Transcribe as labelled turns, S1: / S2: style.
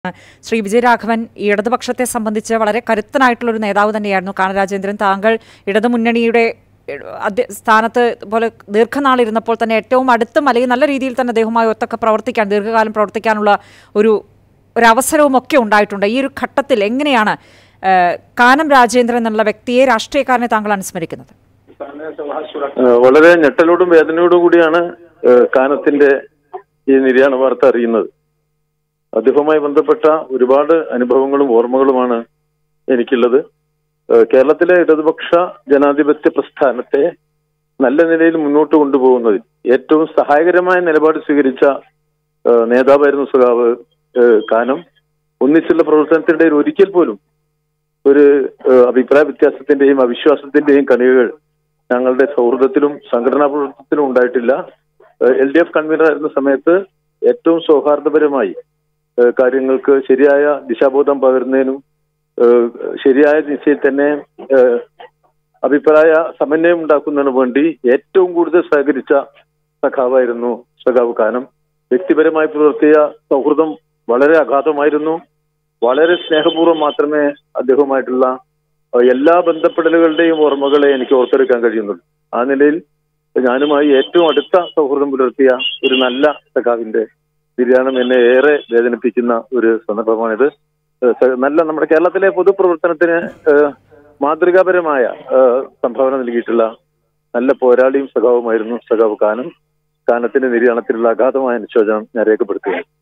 S1: ശ്രീ വിജയരാഘവൻ ഈ ഇടതുപക്ഷത്തെ സംബന്ധിച്ച് വളരെ കരുത്തനായിട്ടുള്ള ഒരു നേതാവ് തന്നെയായിരുന്നു കാന രാജേന്ദ്രൻ താങ്കൾ ഇടതുമുന്നണിയുടെ ഏഹ്, അധ്യ- സ്ഥാനത്ത് പോലെ ദീർഘനാളിരുന്നപ്പോൾ തന്നെ ഏറ്റവും അടുത്തും അല്ലെങ്കിൽ നല്ല രീതിയിൽ തന്നെ അദ്ദേഹവുമായി ഒത്തൊക്കെ പ്രവർത്തിക്കാൻ ദീർഘകാലം പ്രവർത്തിക്കാനുള്ള ഒരു ഒരു അവസരവും ഒക്കെ ഉണ്ടായിട്ടുണ്ട് ഈ ഒരു ഘട്ടത്തിൽ എങ്ങനെയാണ് ഏഹ്, കാനം രാജേന്ദ്രൻ എന്നുള്ള വ്യക്തിയെ രാഷ്ട്രീയക്കാരനെ താങ്കൾ അനുസ്മരിക്കുന്നത്
S2: ഏഹ് വളരെ ഞെട്ടലോടും വേദനയോടും കൂടിയാണ് ഏഹ് കാനത്തിന്റെ ഈ നിര്യാണ വാർത്ത അറിയുന്നത് അദ്ദേഹവുമായി ബന്ധപ്പെട്ട ഒരുപാട് അനുഭവങ്ങളും ഓർമ്മകളുമാണ് എനിക്കുള്ളത് ഏഹ് കേരളത്തിലെ ഇടതുപക്ഷ ജനാധിപത്യ പ്രസ്ഥാനത്തെ നല്ല നിലയിൽ മുന്നോട്ട് കൊണ്ടുപോകുന്നതിൽ ഏറ്റവും സഹായകരമായ നിലപാട് സ്വീകരിച്ച ഏഹ് നേതാവായിരുന്നു സുഖാവ് ഏഹ് കാനം ഒന്നിച്ചുള്ള പ്രവർത്തനത്തിനിടയിൽ ഒരിക്കൽ പോലും ഒരു ഏഹ് അഭിപ്രായ വ്യത്യാസത്തിന്റെയും അവിശ്വാസത്തിന്റെയും കണികകൾ ഞങ്ങളുടെ സൗഹൃദത്തിലും സംഘടനാ പ്രവർത്തനത്തിലും ഉണ്ടായിട്ടില്ല എൽ ഡി എഫ് കൺവീനർ ആയിരുന്ന സമയത്ത് ഏറ്റവും സൗഹാർദ്ദപരമായി ഏഹ് കാര്യങ്ങൾക്ക് ശരിയായ ദിശാബോധം പകരുന്നതിനും ഏഹ് ശരിയായ ദിശയിൽ തന്നെ ഏഹ് അഭിപ്രായ സമന്വയം ഉണ്ടാക്കുന്നതിന് വേണ്ടി ഏറ്റവും കൂടുതൽ സഹകരിച്ച സഖാവായിരുന്നു സഖാവ് കാനം വ്യക്തിപരമായി പുലർത്തിയ സൗഹൃദം വളരെ അഗാധമായിരുന്നു വളരെ സ്നേഹപൂർവ്വം മാത്രമേ അദ്ദേഹവുമായിട്ടുള്ള ഏഹ് എല്ലാ ബന്ധപ്പെടലുകളുടെയും ഓർമ്മകളെ എനിക്ക് ഓർത്തെടുക്കാൻ കഴിയുന്നുള്ളൂ ആ നിലയിൽ ഞാനുമായി ഏറ്റവും അടുത്ത സൗഹൃദം പുലർത്തിയ ഒരു നല്ല സഖാവിന്റെ നിര്യാണം എന്നെ ഏറെ വേദനിപ്പിക്കുന്ന ഒരു സന്ദർഭമാണിത് ഏഹ് സ- നല്ല നമ്മുടെ കേരളത്തിലെ പൊതുപ്രവർത്തനത്തിന് ഏഹ് മാതൃകാപരമായ ഏഹ് സംഭാവന നൽകിയിട്ടുള്ള നല്ല പോരാളിയും സഖാവുമായിരുന്നു സഖാവ് കാനം കാനത്തിന്റെ നിര്യാണത്തിലുള്ള അഗാധമായ അനുശോചനം ഞാൻ രേഖപ്പെടുത്തുകയാണ്